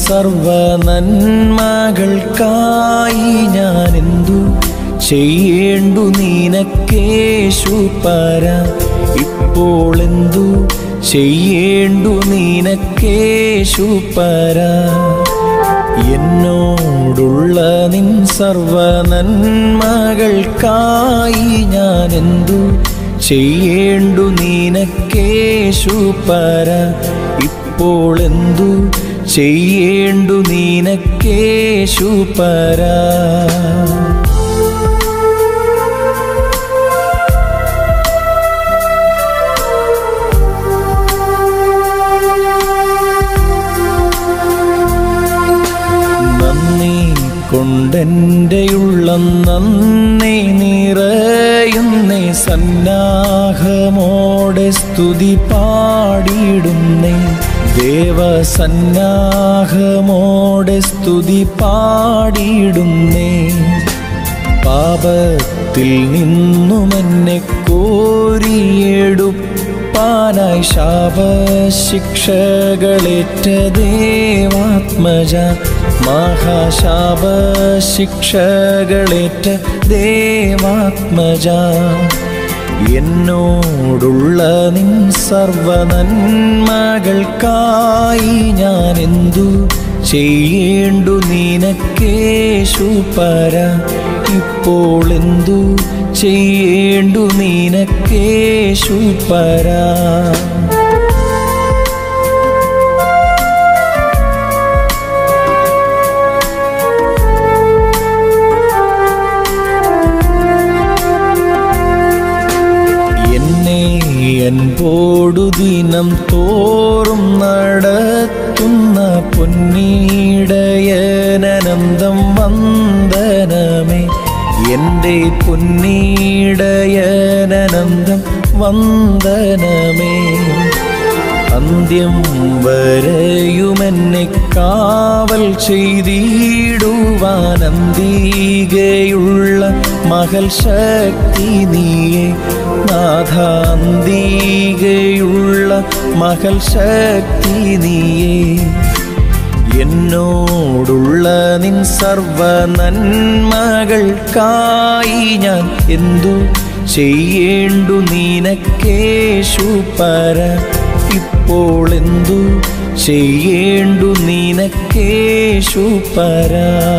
സർവ നന്മകൾക്കായി ഞാൻ എന്തു ചെയ്യേണ്ടു നീനക്കേശു പര ഇപ്പോൾ എന്തു ചെയ്യേണ്ടു നീനക്കേശു പര എന്നോടുള്ള നിൻ സർവ നന്മകൾക്കായി ഞാൻ എന്തു ചെയ്യേണ്ടു നീനക്കേശു പര ഇപ്പോൾ എന്തു ചെയ്യേണ്ടു നീനക്കേശു പര നന്ദി കൊണ്ടെൻ്റെ ഉള്ളം നന്ദി നിറയുന്നേ സന്നാഹമോടെ സ്തുതി പാടിയിടുന്നേ ദേവസന്നാഹമോടെ സ്തുതി പാടിയിടുന്നേ പാപത്തിൽ നിന്നും എന്നെ കോരിയെടുപ്പാനായി ശാപശിക്ഷകളേറ്റ ദേവാത്മജ മഹാശാപശിക്ഷകളേറ്റ ദേവാത്മജ എന്നോടുള്ള നിൻ സർവ നന്മകൾക്കായി ഞാൻ എന്തു ചെയ്യേണ്ടു നീനക്കേശു പര ഇപ്പോൾ എന്തു ചെയ്യേണ്ടു നീനക്കേശു പര എന്നെ അൻപോടു ദിനം തോറും നടത്തുന്ന പൊന്നീടയനന്തം വന്ദനമേ എൻ്റെ പൊന്നീടയനന്തം വന്ദനമേ അന്ത്യം വരെയുമെന്നെ കാവൽ ചെയ്തിടുവാൻ അന്തികയുള്ള മകൾ ശക്തി നീയെ നാഥാന്തികയുള്ള മകൾ ശക്തി നീയേ എന്നോടുള്ള നിൻ സർവ നന്മകൾക്കായി ഞാൻ എന്തു ചെയ്യേണ്ടു നീനക്കേശു പര ഇപ്പോൾ എന്തു ചെയ്യേണ്ടു നീനക്കേശു പര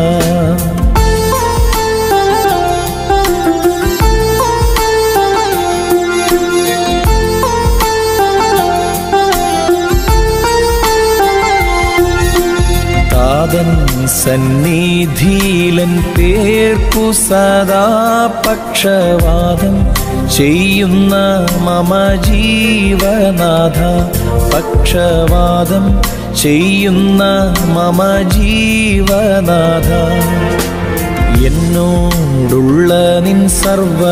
താതൻ സന്നിധിയിലൻ പേർക്കു സദാ പക്ഷവാദം ചെയ്യുന്ന മമ ജീവനാഥ പക്ഷവാദം ചെയ്യുന്ന മമ ജീവനാഥ എന്നോടുള്ള നിൻ സർവ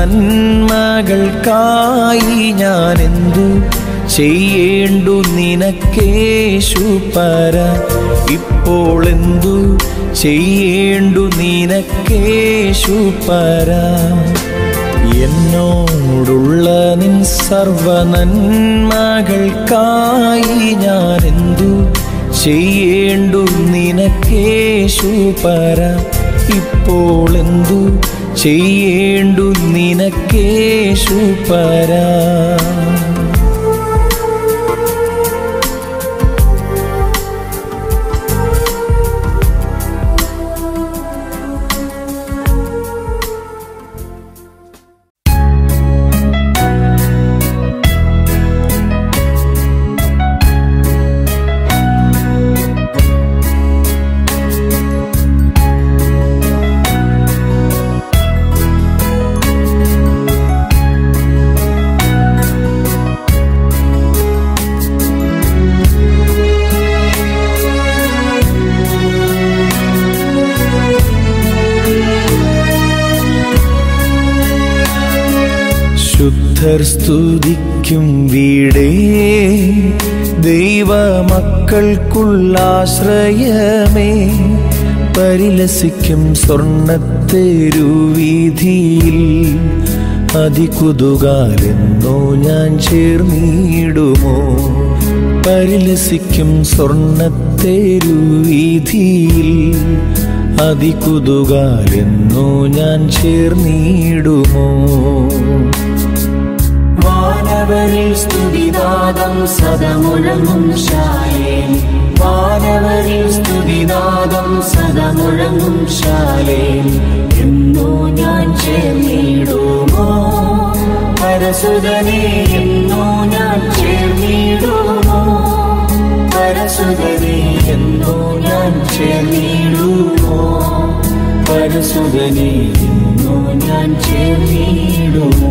നന്മകൾക്കായി ഞാൻ എന്തു ചെയ്യേണ്ടു നിനക്കേശു പര ഇപ്പോൾ എന്തു ചെയ്യേണ്ടു നിനക്കേശു പര എന്നോടുള്ള നിൻ സർവ നന്മകൾക്കായി ഞാൻ എന്തു ചെയ്യേണ്ടു നിനക്കേശു പര ഇപ്പോൾ എന്തു ചെയ്യേണ്ടു നിനക്കേശു പര ശുദ്ധർ സ്തുതിക്കും വീടേ ദൈവമക്കൾക്കുള്ളാശ്രയമേ പരിലസിക്കും സ്വർണത്തെരുവീതിയിൽ അതികുതുകാലെന്നോ ഞാൻ ചേർന്നിടുമോ പരിലസിക്കും സ്വർണത്തേരുവീതിയിൽ അതികുതുകാലെന്നു ഞാൻ ചേർന്നിടുമോ വാനവരിൽ സ്തുതിനാദം സദമുഴങ്ങും ശാലേൻ വാനവരിൽ സ്തുതിനാദം സദമുഴങ്ങും ശാലേൻ എന്നോ ഞാൻ ചേർന്നിടുമോ പരസുതനെ എന്നോ ഞാൻ ചേർന്നിടുമോ പരസുതനെ എന്നോ ഞാൻ ചേർന്നിടുമോ പരസുതനെ എന്നോ ഞാൻ ചേർന്നിടുമോ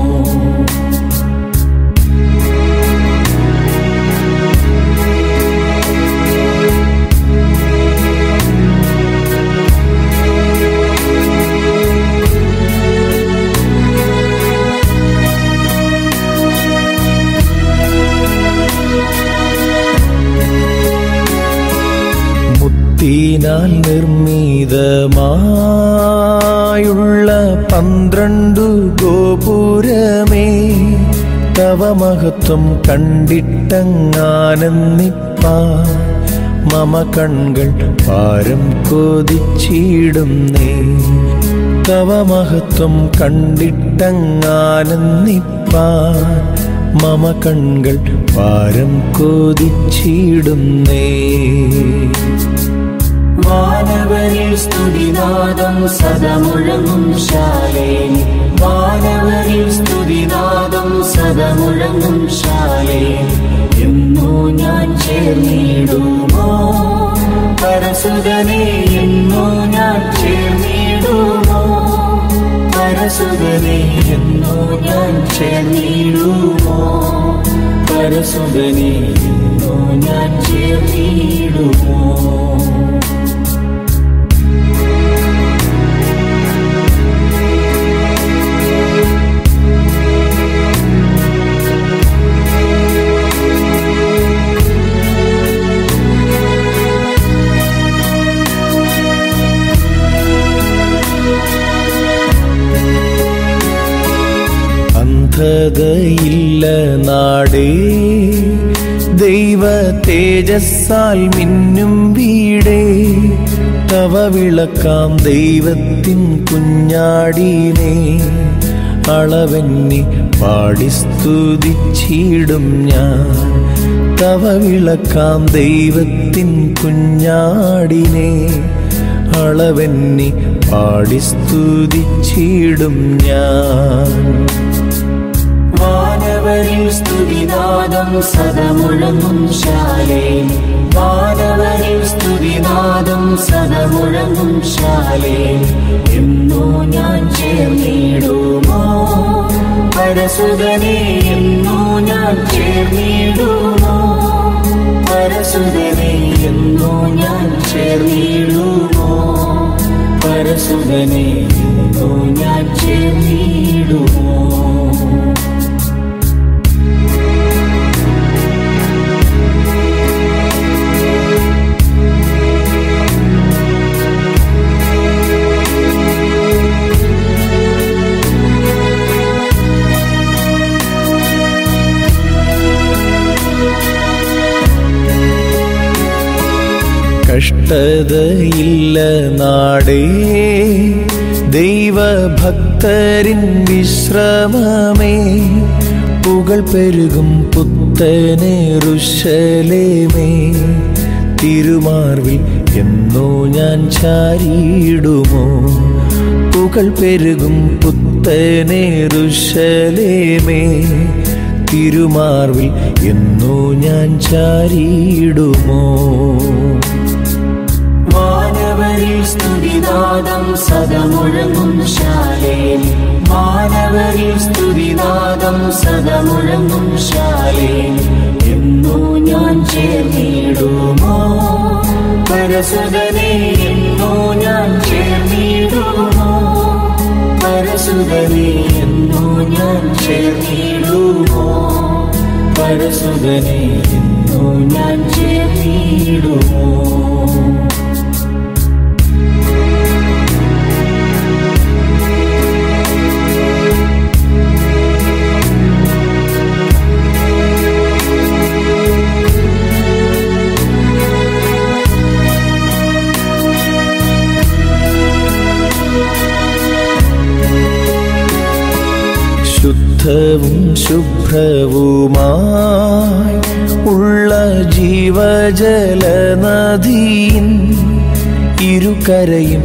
മുത്തിനാൽ നിർമ്മിതമായുള്ള പന്ത്രണ്ടു ഗോപുരമേ തവ മഹത്വം കണ്ടിട്ടങ്ങാനന്ദിപ്പാ മമ കൺകൾ പാരം കൊതിച്ചിടുന്നേ തവ മഹത്വം കണ്ടിട്ടങ്ങാനന്ദിപ്പാ മമ കൺകൾ പാരം കൊതിച്ചിടുന്നേ വാനവരിൽ സ്തുതിനാദം സദമുഴങ്ങും ശാലേൻ വാനവരിൽ സ്തുതിനാദം സദമുഴങ്ങും ശാലേൻ എന്നോ ഞാൻ ചേർന്നിടുമോ പരസുതനെ എന്നോ ഞാൻ ചേർന്നിടുമോ പരസുതനെ എന്നോ ഞാൻ ചേർന്നിടുമോ പരസുതനെ എന്നോ ഞാൻ ചേർന്നിടുമോ അന്ധതയില്ല നാടേ ദൈവ തേജസ്സാൽ മിന്നും വീടേ തവ വിളക്കാം ദൈവത്തിൻ കുഞ്ഞാടീനെ അളവെന്നി പാടി സ്തുതിച്ചിടും ഞാൻ തവ വിളക്കാം ദൈവത്തിൻ കുഞ്ഞാടിനെ അളവെന്നി പാടി സ്തുതിച്ചിടും ഞാൻ വാനവരിൽ സ്തുതിനാദം സദമുഴങ്ങും ശാലേൻ വാനവരിൽ സ്തുതിനാദം സദമുഴങ്ങും ശാലേൻ എന്നോ ഞാൻ ചേർന്നിടുമോ പരസുതനെ എന്നോ ഞാൻ ചേർന്നിടുമോ പരസുതനെ എന്നോ ഞാൻ ചേർന്നിടുമോ പരസുതനെ എന്നോ ഞാൻ ചേർന്നിടുമോ കഷ്ടതയില്ല നാടേ ദൈവഭക്തരിൻ വിശ്രമമേ പുകൾ പെരുകും പുത്തനെ ഋഷലേമേ തിരുമാർവിൽ എന്നോ ഞാൻ ചാരിയിടുമോ പുകൾ പെരുകും പുത്തനെ ഋഷലേമേ തിരുമാർവിൽ എന്നോ ഞാൻ ചാരിയിടുമോ വാനവരിൽ സ്തുതിനാദം സദമുഴങ്ങും ശാലേൻ വാനവരിൽ സ്തുതിനാദം സദമുഴങ്ങും ശാലേൻ എന്നോ ഞാൻ ചേർന്നിടുമോ പരസുതനെ എന്നോ ഞാൻ ചേർന്നിടുമോ പരസുതനെ എന്നോ ഞാൻ ചേർന്നിടുമോ പരസുതനെ എന്നോ ഞാൻ ചേർന്നിടുമോ ശുദ്ധവും ശുഭ്രവുമായി ഉള്ള ജീവജല നദിയിൻ ഇരുകരയും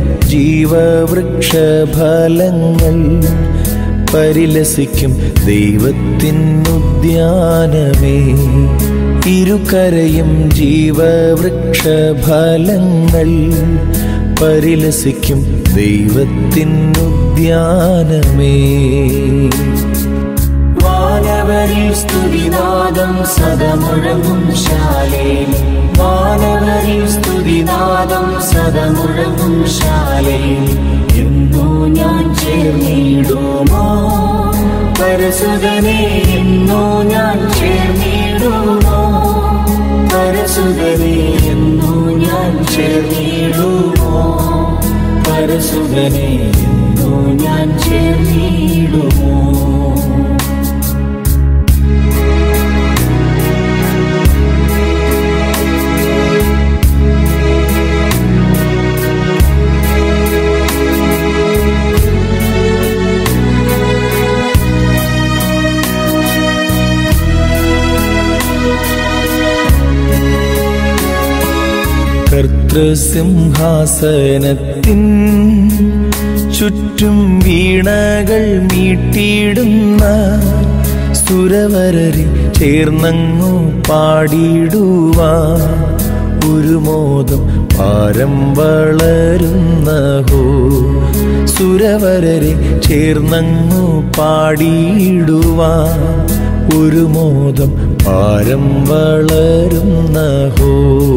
ജീവവൃക്ഷഫലങ്ങൾ പരിലസിക്കും ദൈവത്തിനുദ്യാനമേ ഇരുകരയും ജീവവൃക്ഷഫലങ്ങൾ പരിലസിക്കും ദൈവത്തിനുദ്യാനമേ വാനവരിൽ സ്തുതിനാദം സദമുഴങ്ങും ശാലേ വാനവരിൽ സ്തുതിനാദം സദമുഴങ്ങും ശാലേ എന്നോ ഞാൻ ചേർന്നിടുമോ പരസുതനെ എന്നോ ഞാൻ ചേർന്നിടുമോ പരസുതനെ എന്നോ ഞാൻ ചേർന്നിടുമോ പരസുതനെ എന്നോ ഞാൻ ചേർന്നിടുമോ കർത്തൃസിംഹാസനത്തിൻ ചുറ്റും വീണകൾ മീട്ടിയിടുന്ന സുരവരരി ചേർന്നങ്ങു പാടിയിടുവാ ഒരു മോദം പാരം വളരുന്ന ഹോ സുരവരരെ ചേർന്നങ്ങു പാടിയിടുവാ ഒരു മോദം പാരം വളരുന്ന ഹോ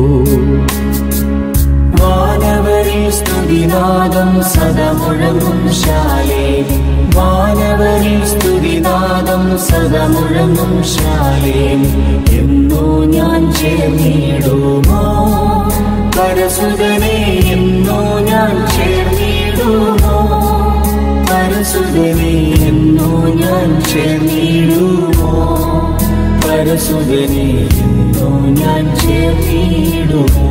വാനവരിൽ സ്തുതിനാദം സദമുഴങ്ങും ശാലേ വാനവരിൽ സ്തുതിനാദം സദമുഴങ്ങും ശാലേ എന്നോ ഞാൻ ചേർന്നിടുമോ പരസുതനെ എന്നോ ഞാൻ ചേർന്നിടുമോ പരസുതനെ എന്നോ ഞാൻ ചേർന്നിടുമോ പരസുതനെ എന്നോ ഞാൻ ചേർന്നിടുമോ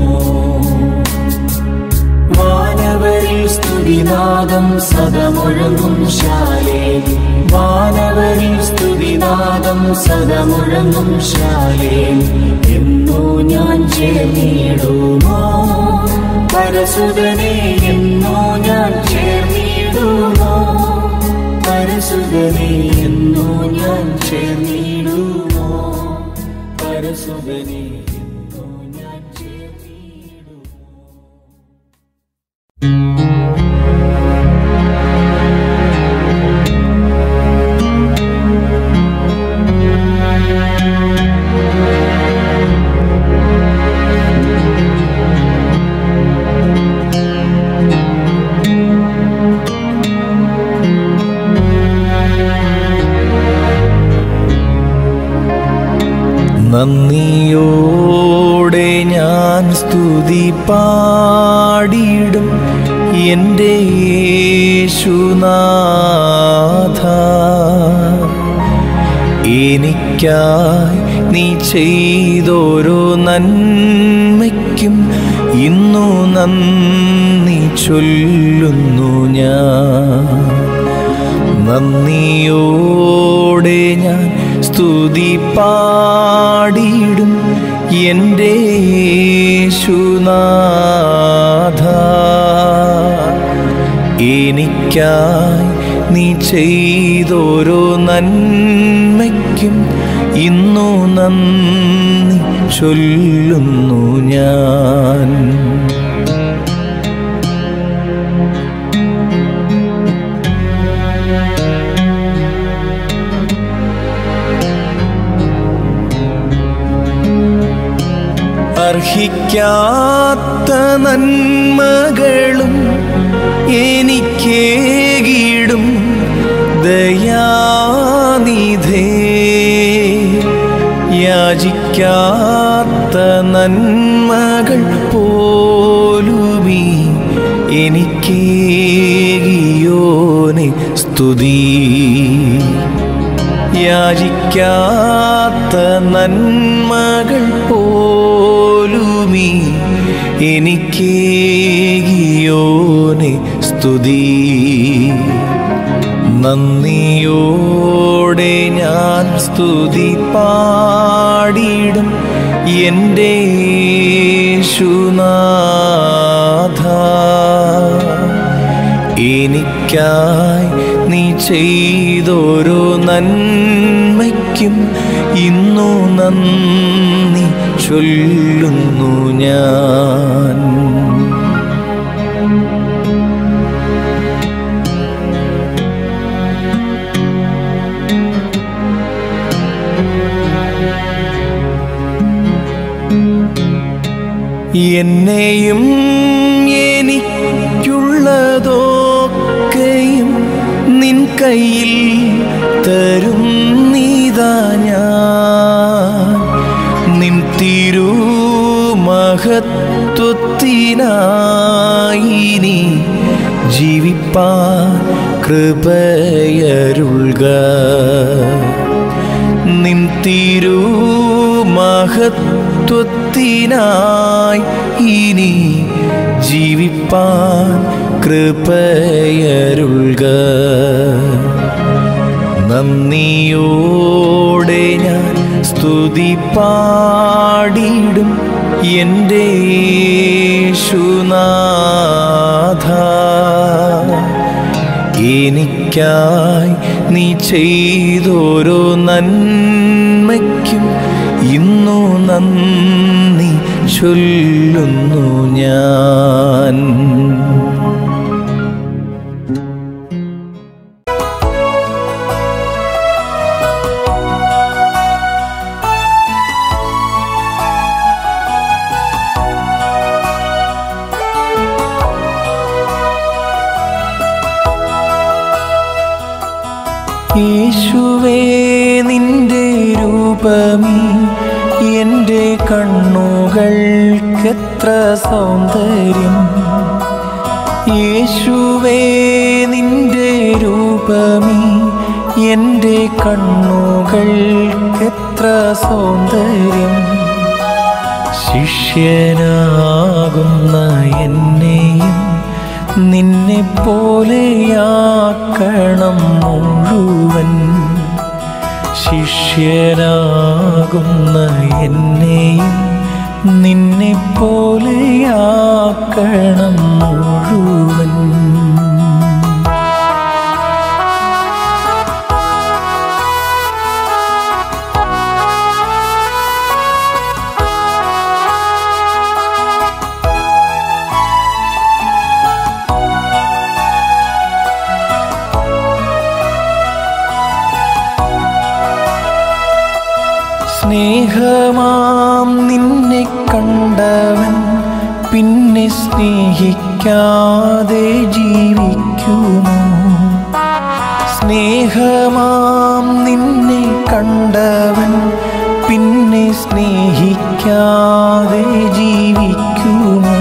വാനവരിൽ സ്തുതിനാദം സദമുഴങ്ങും ശാലേ വാനവരിൽ സ്തുതിനാദം സദമുഴങ്ങും ശാലേ എന്നോ ഞാൻ ചേർന്നിടുമോ പരസുതനെ എന്നോ ഞാൻ ചേർന്നിടുമോ പരസുതനെ എന്നോ ഞാൻ ചേർന്നിടുമോ പരസുതനെ എന്നോ ഞാൻ ചേർന്നിടുമോ നന്ദിയോടെ ഞാൻ സ്തുതി പാടിയിടും എൻ്റെ യേശുനാഥ എനിക്കായി നീ ചെയ്തോരോ നന്മയ്ക്കും ഇന്നു നന്ദി ചൊല്ലുന്നു ഞാൻ നന്ദിയോടെ ഞാൻ സ്തുതി പാടിയിടും എൻ്റെ യേശുനാഥ എനിക്കായി നീ ചെയ്തോരോ നന്മയ്ക്കും ഇന്നു നന്ദി ചൊല്ലുന്നു ഞാൻ അർഹിക്കാത്ത നന്മകളും എനിക്കേകിടും ദയാനിധേ യാചിക്കാത്ത നന്മകൾ പോലുമീ എനിക്കേകിയോനെ സ്തുതി യാചിക്കാത്ത നന്മകൾ പോലുമീ എനിക്കേകിയോനെ സ്തുതി നന്ദിയോടെ ഞാൻ സ്തുതി പാടിടും എൻ്റെ യേശുനാഥ എനിക്കായി നീ ചെയ്തോരോ നന്മയ്ക്കും ഇന്നു നന്ദി ചൊല്ലുന്നു ഞാൻ എന്നെയും എനിക്കുള്ളതൊക്കെയും നിൻ കയ്യിൽ തരും നീതാ ഞാൻ നിൻ തിരുമഹത്വത്തിനായി നീ ജീവിപ്പാൻ കൃപയരുൾക നിൻ തിരുമഹത്വത്തിനായി ഇനി ജീവിപ്പാൻ കൃപയരുൾക നന്ദിയോടെ ഞാൻ സ്തുതി പാടിടും എൻ്റെ യേശുനാഥ എനിക്കായി നീ ചെയ്തോരോ നന്മയ്ക്കും ഇന്നു നന്ദി ചൊല്ലുന്നു ഞാൻ യേശുവേ നിന്റെ രൂപമേ എൻ്റെ കണ്ണുകൾക്കെത്ര സൗന്ദര്യം യേശുവേ നിന്റെ രൂപമേ എൻ്റെ കണ്ണുകൾക്കെത്ര സൗന്ദര്യം ശിഷ്യനാകുന്ന എന്നെയും നിന്നെ പോലെയാക്കണം മുഴുവൻ ശിഷ്യനാകുന്ന എന്നെയും നിന്നെ പോലെയാക്കണം മുഴുവൻ സ്നേഹമാം നിന്നെ കണ്ടവൻ പിന്നെ സ്നേഹിക്കാതെ ജീവിക്കുമോ സ്നേഹമാം നിന്നെ കണ്ടവൻ പിന്നെ സ്നേഹിക്കാതെ ജീവിക്കുമോ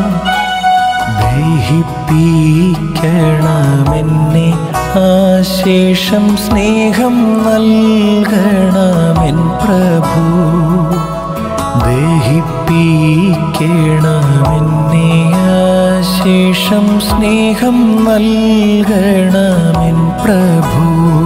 ദഹിപ്പിക്കണമെന്നെ ആശേഷം സ്നേഹം നൽകണമെൻ പ്രഭു ദഹിപ്പിക്കണമെന്നെ ആശേഷം സ്നേഹം നൽകണമെൻ പ്രഭു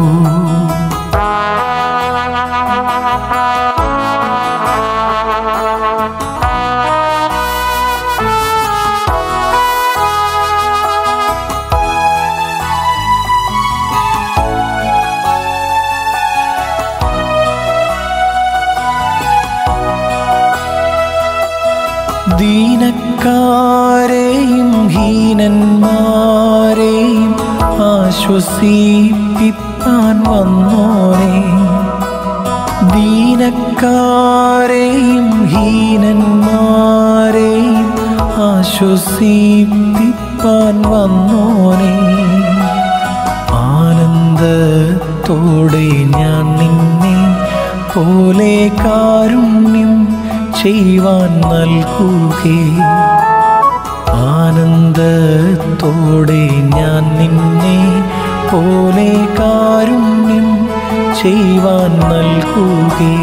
ദീനക്കാരെയും ഹീനന്മാരെയും ആശ്വസിപ്പിപ്പാൻ വന്നോനെ ദീനക്കാരെയും ഹീനന്മാരെയും ആശ്വസിപ്പിപ്പാൻ വന്നോനെ ആനന്ദത്തോടെ ഞാൻ നിന്നെ പോലെ കാരുണ്യം ചെയ്യുവാൻ നൽകുകേ ആനന്ദത്തോടെ ഞാൻ നിന്നെ പോലെ കാരുണ്യം ചെയ്യുവാൻ നൽകുകേ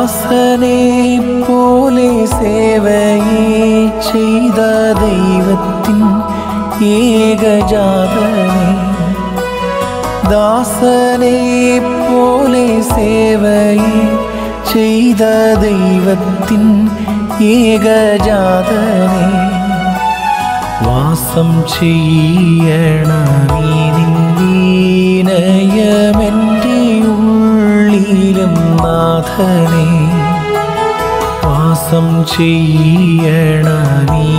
ദാസനെ പോലെ സേവയെ ചെയ്ത ദൈവത്തിൻ ഏകജാതനെ ദാസനെ പോലെ സേവയെ ചെയ്ത ദൈവത്തിൻ ഏകജാതനെ വാസം ചെയ്യണമേ നിന്നീനയമെൻ്റെ ഉള്ളിലും നാഥനെ വാസം ചെയ്യണമേ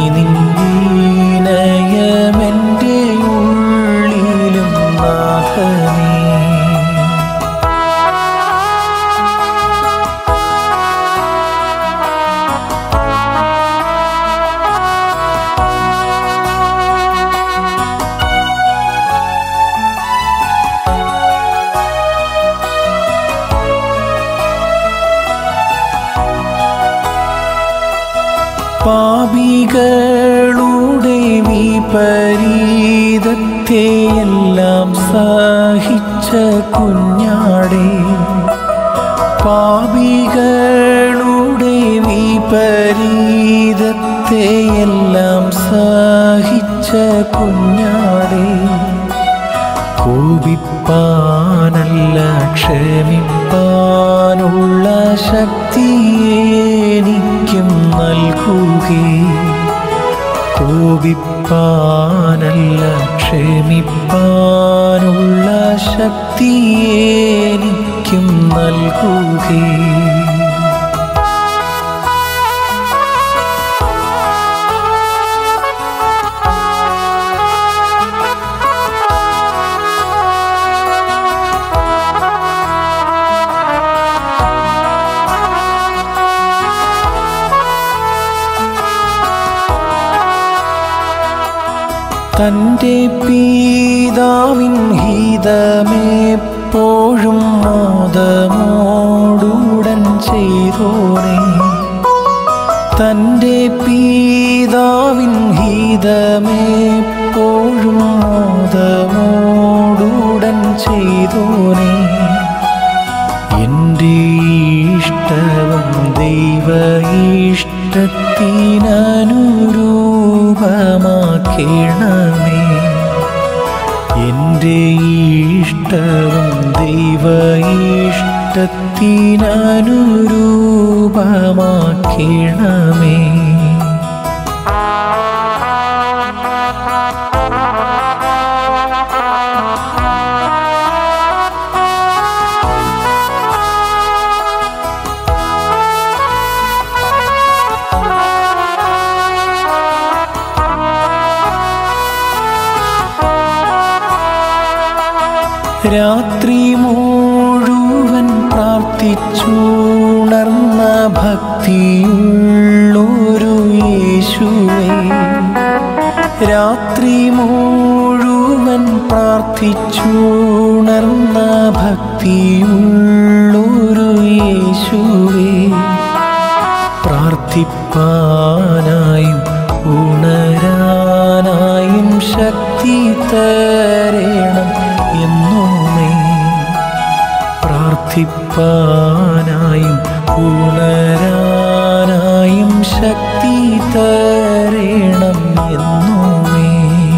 നിന്നീനയമെൻ്റെ ഉള്ളിലും നാഥനെ പാപികളുടെ വിപരീതത്തെയെല്ലാം സഹിച്ച കുഞ്ഞാടേ പാപികളുടെ വിപരീതത്തെയെല്ലാം സഹിച്ച കുഞ്ഞാടേ കോപിപ്പാനല്ല ക്ഷമിപ്പാനുള്ള ശക്തി എനിക്കും നൽകുകേ കോപിപ്പാനല്ല ക്ഷമിപ്പാനുള്ള ശക്തി എനിക്കും നൽകുകേ തൻ്റെ പീതാവിൻ ഹിതമെപ്പോഴും മോദമോടുടൻ ചെയ്തോനെ തൻ്റെ പീതാവിൻ ഹിതമെപ്പോഴും മോദമോടുടൻ ചെയ്തോനെ എൻ്റെ ഇഷ്ടവും ദൈവ ഇഷ്ടത്തിനനുരൂപമാക്കണമേ എൻ്റെ ഇഷ്ടവും ദൈവ ഇഷ്ടത്തിനനുരൂപമാക്കണമേ രാത്രി മുഴുവൻ പ്രാർത്ഥിച്ചുണർന്ന ഭക്തിയുള്ളൊരു യേശുവേ രാത്രി മുഴുവൻ പ്രാർത്ഥിച്ചുണർന്ന ഭക്തിയുള്ളൊരു യേശുവേ പ്രാർത്ഥിപ്പാനായും ഉണരാനായും ശക്തി തരേണം എന്നുമേ പ്രാർത്ഥിപ്പാനായും ഉണരാനായും ശക്തി തരേണം എന്നുമേ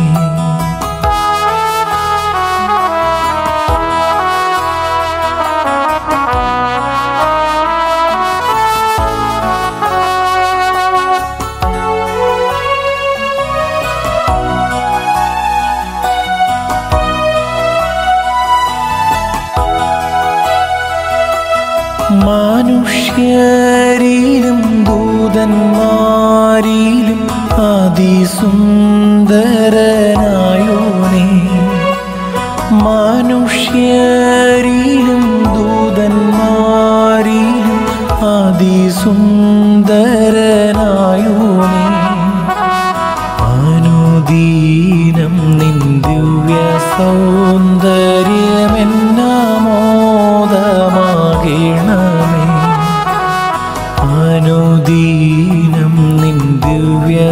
മനുഷ്യരിലും ദൂതന്മാരിലും അതിസുന്ദരനായോനേ മനുഷ്യരിലും ദൂതന്മാരിലും അതിസുന്ദരനായോനേ അനുദീനം നിൻ ദിവ്യ സൗന്ദര്യമെന്നാമോദമാകണമേ അനുദീനം നിൻ ദിവ്യ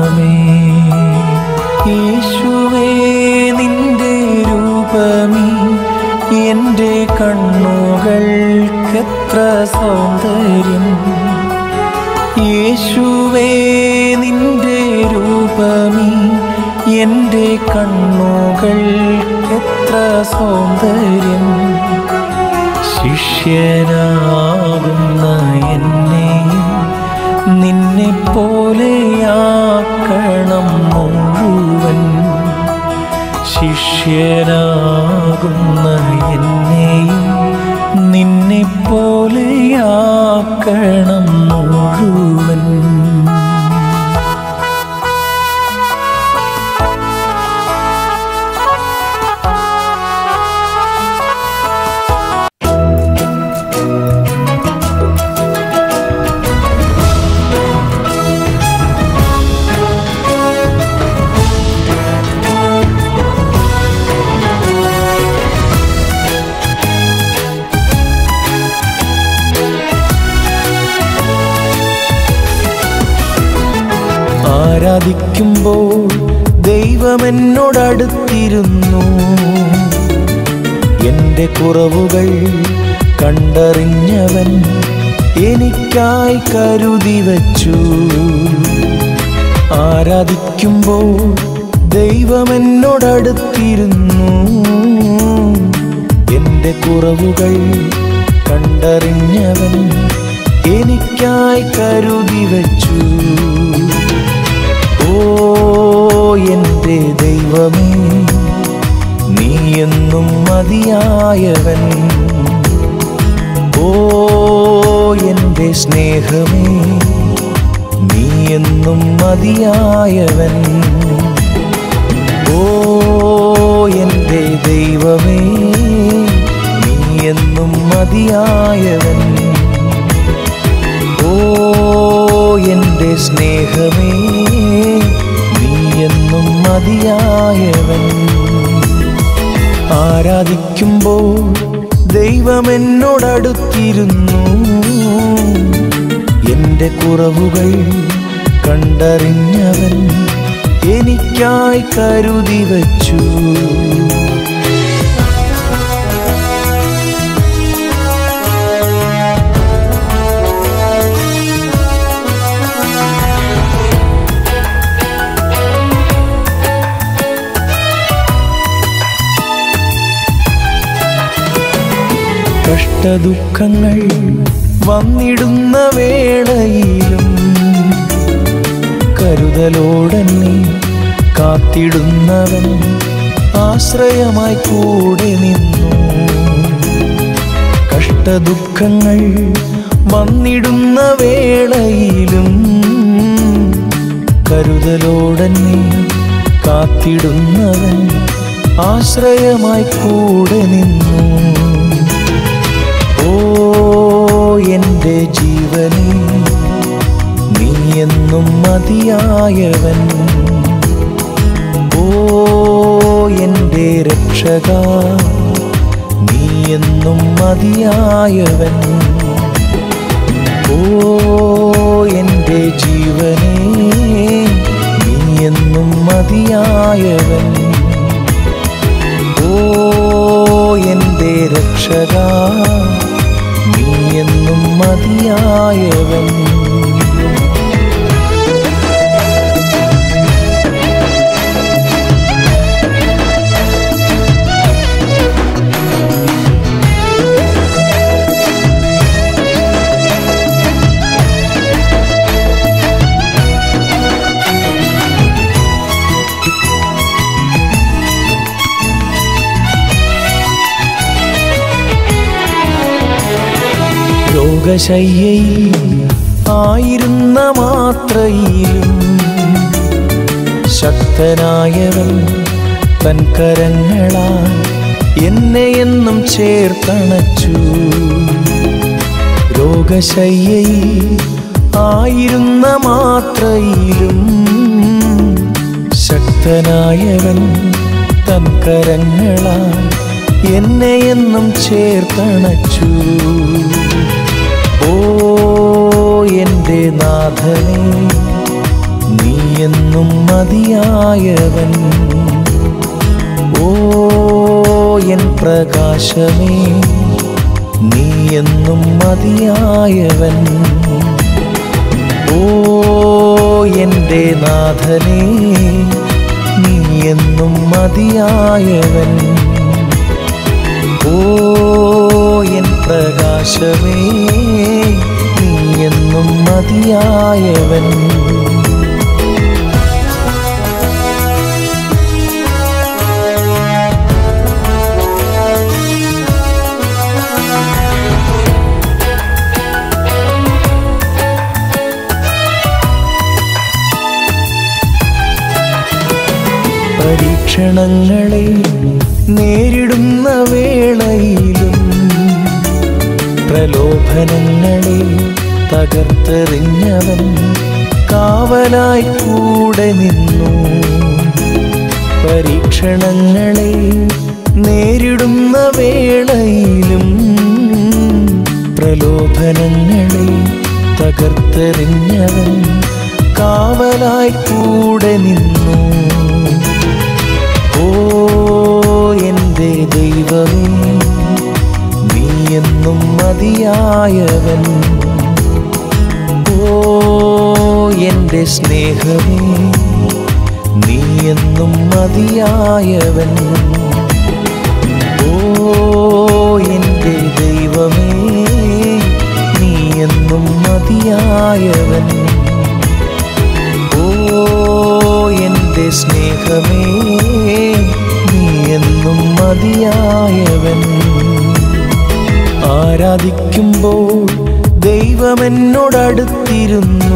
സൗന്ദര്യമെന്നാമോദമാകണമേ യേശുവേ നിന്റെ രൂപമീ കണ്ണുകൾക്കെത്ര സൗന്ദര്യം യേശുവേ നിന്റെ രൂപമീ എൻ്റെ കണ്ണുകൾക്കെത്ര സൗന്ദര്യം ശിഷ്യനാകുന്ന എന്നെയും നിന്നെ പോലെയാക്കണം മുഴുവൻ ശിഷ്യനാകുന്ന എന്നെയും നിന്നെ പോലെയാക്കണം മുഴുവൻ ആരാധിക്കുമ്പോൾ ദൈവമെന്നോടടുത്തിരുന്നു എൻ്റെ കുറവുകൾ കണ്ടറിഞ്ഞവൻ എനിക്കായി കരുതി വച്ചു ആരാധിക്കുമ്പോൾ ദൈവമെന്നോടടുത്തിരുന്നു എൻ്റെ കുറവുകൾ കണ്ടറിഞ്ഞവൻ എനിക്കായി കരുതി വച്ചു ഓ എൻ്റെ ദൈവമേ നീ എന്നും മതിയായവൻ ഓ എൻ്റെ സ്നേഹമേ നീ എന്നും മതിയായവൻ ഓ എൻ്റെ ദൈവമേ നീ എന്നും മതിയായവൻ ഓ എൻ്റെ സ്നേഹമേ നീ എന്നും മതിയായവൻ ആരാധിക്കുമ്പോൾ ദൈവമെന്നോടടുത്തിരുന്നു എൻ്റെ കുറവുകൾ കണ്ടറിഞ്ഞവൻ എനിക്കായി കരുതി വച്ചു കഷ്ടദുഃഖങ്ങൾ വന്നിടുന്ന വേളയിലും കരുതലോടന്നെ കാത്തിടുന്നവൻ ആശ്രയമായി കൂടെ നിന്നു കഷ്ടദുഃഖങ്ങൾ വന്നിടുന്ന വേളയിലും കരുതലോടന്നെ കാത്തിടുന്നവൻ ആശ്രയമായി കൂടെ നിന്നു ഓ എൻ്റെ ജീവനേ നീ എന്നും മതിയായവൻ ഓ എൻ്റെ രക്ഷക നീ എന്നും മതിയായവൻ ഓ എൻ്റെ ജീവനേ നീ എന്നും മതിയായവൻ ഓ എൻ്റെ രക്ഷക നീ എന്നും മതിയായവൻ രോഗശയ്യയിൽ ആയിരുന്ന മാത്രയിലും ശക്തനായവൻ തൻ കരങ്ങളാൽ എന്നെ എന്നും ചേർത്തണച്ചു രോഗശയ്യയിൽ ആയിരുന്ന മാത്രയിലും ശക്തനായവൻ തൻ കരങ്ങളാൽ എന്നെ എന്നും ചേർത്തണച്ചു ഓ എൻ്റെ നാഥനേ നീ എന്നും മതിയായവൻ ഓ എൻ പ്രകാശമേ നീ എന്നും മതിയായവൻ ഓ എൻ്റെ നാഥനേ നീ എന്നും മതിയായവൻ ഓ എൻ പ്രകാശമേ നീ എന്നും മതിയായവൻ പരീക്ഷണങ്ങളെ നേരിടുന്ന വേളയിലും പ്രലോഭനങ്ങളെ തകർത്തെറിഞ്ഞവൻ കാവലായി കൂടെ നിന്നു പരീക്ഷണങ്ങളെ നേരിടുന്ന വേളയിലും പ്രലോഭനങ്ങളെ തകർത്തെറിഞ്ഞവൻ കാവലായി കൂടെ നിന്നു ഓ എൻ്റെ ദൈവമേ നീ എന്നും മതിയായവൻ ഓ എൻ്റെ സ്നേഹമേ നീ എന്നും മതിയായവൻ ഓ എൻ്റെ ദൈവമേ നീ എന്നും മതിയായവൻ ഓ എൻ്റെ സ്നേഹമേ നീ എന്നും മതിയായവൻ ആരാധിക്കുമ്പോൾ ദൈവമെന്നോടടുത്തിരുന്നു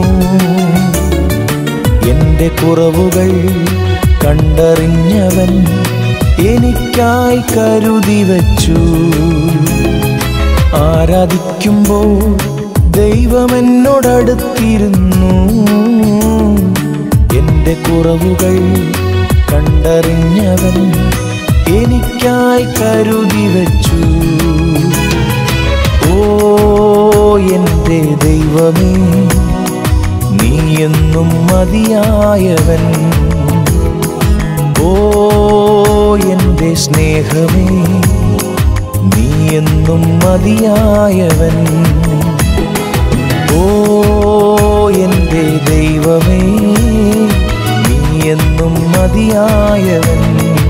എൻ്റെ കുറവുകൾ കണ്ടറിഞ്ഞവൻ എനിക്കായി കരുതി വച്ചു ആരാധിക്കുമ്പോൾ ദൈവമെന്നോടടുത്തിരുന്നു എൻ്റെ കുറവുകൾ കണ്ടറിഞ്ഞവൻ എനിക്കായി കരുതി വച്ചു ഓ എൻ്റെ ദൈവമേ നീ എന്നും മതിയായവൻ ഓ എൻ്റെ സ്നേഹമേ നീ എന്നും മതിയായവൻ ഓ എൻ്റെ ദൈവമേ നീ എന്നും മതിയായവൻ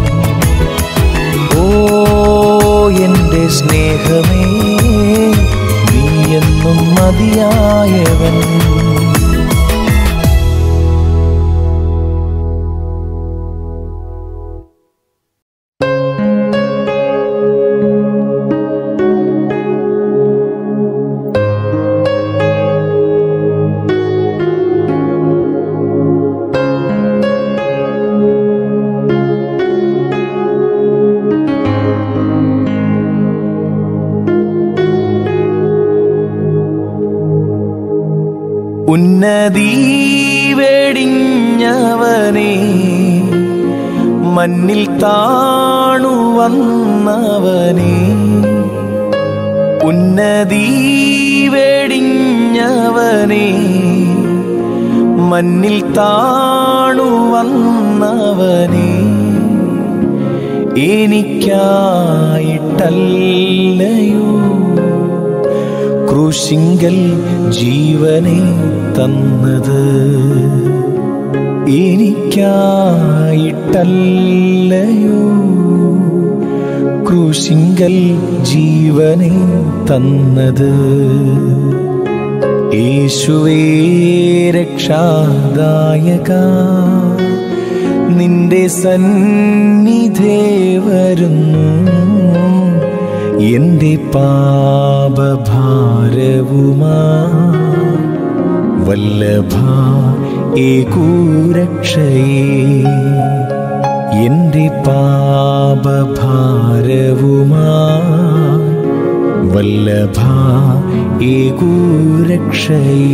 ഓ എൻ്റെ സ്നേഹമേ നീ എന്നും മതിയായവൻ ഉന്നതി വെടിഞ്ഞവനെ മണ്ണിൽ താണു വന്നവനെ ഉന്നതി വെടിഞ്ഞവനെ മണ്ണിൽ താണു വന്നവനെ എനിക്കായിട്ടല്ലയോ ക്രൂശിങ്കൽ ജീവനെ തന്നത് എനിക്കായിട്ടല്ലയോ ക്രൂശിങ്കൽ ജീവനെ തന്നത് യേശുവേ രക്ഷാദായക നിന്റെ സന്നിധേ വരുന്നു എന്റെ പാപഭാരവുമാ വല്ലഭ ഏകൂരക്ഷയേ എന്റെ പാപഭാരവുമാ വല്ലഭ ഏകൂരക്ഷയേ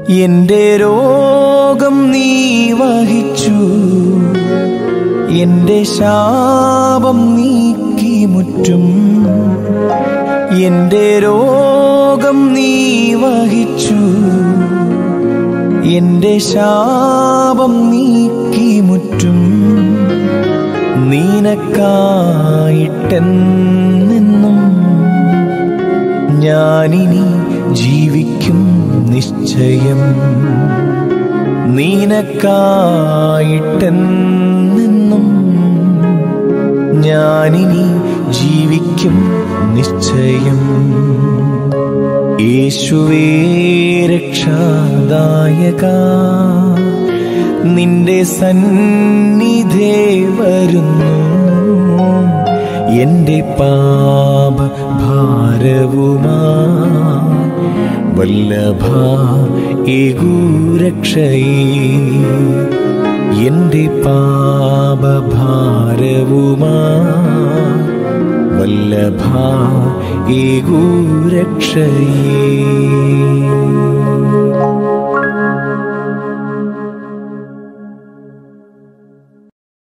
എന്റെ രോഗം നീ വഹിച്ചു എന്റെ ശാപം നീക്കി മുറ്റും എന്റെ രോഗം നീ വഹിച്ചു എന്റെ ശാപം നീക്കി മുറ്റും നീനക്കായിട്ടെന്നും ഞാനിനി ജീവിക്കും നിശ്ചയം നീനക്കായിട്ടെന്നും ഞാനിനി ജീവിക്കും നിശ്ചയം യേശുവേ രക്ഷാദായക നിന്റെ സന്നിധേ വരുന്നു എന്റെ പാപ ഭാരവുമാ വല്ലഭ ഏകൂരക്ഷയേ എന്റെ പാപഭാരവുമാ വല്ലഭ ഏകൂരക്ഷയേ